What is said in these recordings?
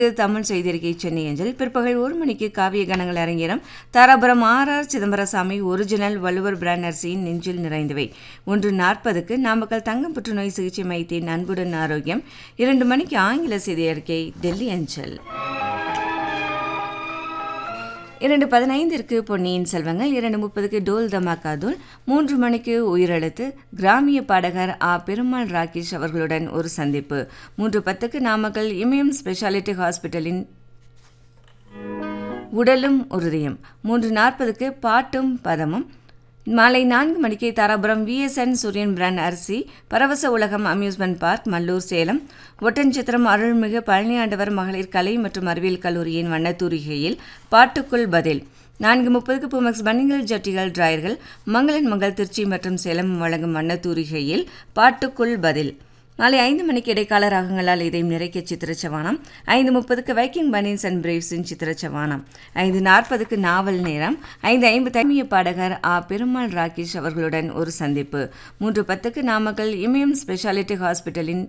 தமிழ் செய்திருக்கை சென்னை அஞ்சல் பிற்பகல் ஒரு மணிக்கு காவிய கணங்கள் அரங்கேறும் Dharapuram R R Chidambarasamy original Valluvar brand அரிசியின் நெஞ்சில் நிறைந்தவை ஒன்று நாற்பதுக்கு நாமக்கல் தங்கம் புற்றுநோய் சிகிச்சை மையத்தின் அன்புடன் ஆரோக்கியம் இரண்டு மணிக்கு ஆங்கில செய்தி அறிக்கை டெல்லி அஞ்சல் இரண்டு பதினைந்திற்கு பொன்னியின் செல்வங்கள் இரண்டு முப்பதுக்கு டோல் தமாக்கா தூள் மூன்று மணிக்கு உயிரெழுத்து கிராமிய பாடகர் ஆ பெருமாள் ராகேஷ் அவர்களுடன் ஒரு சந்திப்பு மூன்று பத்துக்கு நாமக்கல் இமயம் ஸ்பெஷாலிட்டி ஹாஸ்பிட்டலின் உடலும் உறுதியும் மூன்று நாற்பதுக்கு பாட்டும் பதமும் மாலை நான்கு மணிக்கு தாராபுரம் விஎஸ்என் சூரியன் பிராண்ட் அரிசி பரவச உலகம் அம்யூஸ்மெண்ட் பார்க் மல்லூர் சேலம் ஒட்டன்சித்திரம் அருள்மிகு பழனியாண்டவர் மகளிர் கலை மற்றும் அறிவியல் கல்லூரியின் வண்ணத்தூரிகையில் பாட்டுக்குள் பதில் நான்கு முப்பதுக்கு புமக்ஸ் பன்னிங்கள் ஜட்டிகள் டிராயர்கள் மங்களன் மங்கள் திருச்சி மற்றும் சேலம் வழங்கும் வண்ணத்தூரிகையில் பாட்டுக்குள் பதில் மாலை ஐந்து மணிக்கு இடைக்கால ராகங்களால் இதையும் நிறைக்க சித்திரச்சவானம் ஐந்து முப்பதுக்கு வைக்கிங் பனின்ஸ் அண்ட் பிரேவ்ஸின் சித்திரச்சவானம் ஐந்து நாற்பதுக்கு நாவல் நேரம் ஐந்து ஐம்பது ஐமிய பாடகர் ஆ பெருமாள் ராகேஷ் அவர்களுடன் ஒரு சந்திப்பு மூன்று பத்துக்கு நாமக்கல் இமயம் ஸ்பெஷாலிட்டி ஹாஸ்பிட்டலின்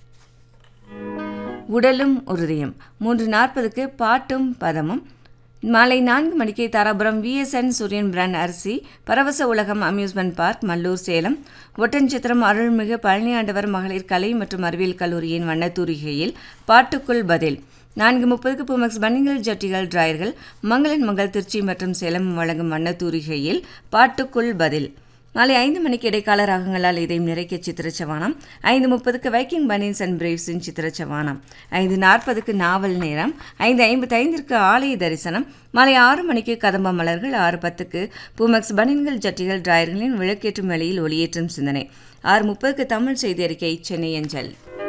உடலும் உறுதியும் மூன்று நாற்பதுக்கு பாட்டும் பதமும் மாலை நான்கு மணிக்கு தாராபுரம் விஎஸ்என் சூரியன் பிராண்ட் அரிசி பரவச உலகம் அம்யூஸ்மெண்ட் பார்க் மல்லூர் சேலம் ஒட்டன்சித்திரம் அருள்மிகு பழனியாண்டவர் மகளிர் கலை மற்றும் அறிவியல் கல்லூரியின் வண்ணத்தூரிகையில் பாட்டுக்குள் பதில் நான்கு முப்பதுக்கு புமக்ஸ் பன்னிங்கள் ஜட்டிகள் டிராயர்கள் மங்களன் மங்கள் திருச்சி மற்றும் சேலம் வழங்கும் வண்ணத்தூரிகையில் பாட்டுக்குள் பதில் மாலை ஐந்து மணிக்கு இடைக்கால ராகங்களால் இதையும் நிறைக்க சித்திரச்சவானம் ஐந்து முப்பதுக்கு வைக்கிங் பனின்ஸ் அண்ட் பிரேவ்ஸின் சித்திரச்சவானம் ஐந்து நாற்பதுக்கு நாவல் நேரம் ஐந்து ஐம்பத்தி ஐந்திற்கு ஆலய தரிசனம் மாலை ஆறு மணிக்கு கதம்ப மலர்கள் ஆறு பத்துக்கு பூமக்ஸ் பனின்கள் ஜட்டிகள் டிராயர்களின் விளக்கேற்றும் வேளையில் ஒளியேற்றும் சிந்தனை ஆறு முப்பதுக்கு தமிழ் செய்தி அறிக்கை சென்னை அஞ்சல்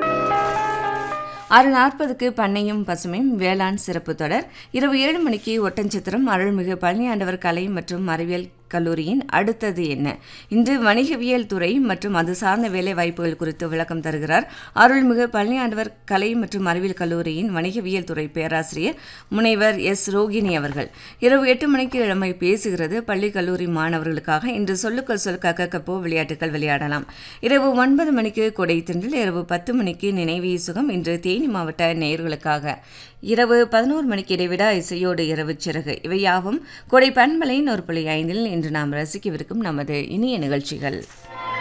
ஆறு நாற்பதுக்கு பண்ணையும் பசுமையும் வேளாண் சிறப்பு தொடர் இரவு ஏழு மணிக்கு ஒட்டஞ்சித்திரம் அருள்மிகு பழனியாண்டவர் கலை மற்றும் அறிவியல் கல்லூரியின் அடுத்தது என்ன இன்று வணிகவியல் துறை மற்றும் அது சார்ந்த வேலை வாய்ப்புகள் குறித்து விளக்கம் தருகிறார் அருள்மிகு பழனியாண்டவர் கலை மற்றும் அறிவியல் கல்லூரியின் வணிகவியல் துறை பேராசிரியர் முனைவர் எஸ் ரோகிணி அவர்கள் இரவு எட்டு மணிக்கு இளமை பேசுகிறது பள்ளி கல்லூரி மாணவர்களுக்காக இன்று சொல்லுக்கள் சொல் கக்கப்போ விளையாட்டுகள் விளையாடலாம் இரவு ஒன்பது மணிக்கு கொடை திண்டில் இரவு பத்து மணிக்கு நினைவு சுகம் இன்று தேனி மாவட்ட நேயர்களுக்காக இரவு பதினோரு மணிக்கு இடைவிடா இசையோடு இரவு சிறகு இவையாவும் கொடை பண்பலையின் ஒரு புள்ளி ஐந்தில் இன்று நாம் ரசிக்கவிருக்கும் நமது இனிய நிகழ்ச்சிகள்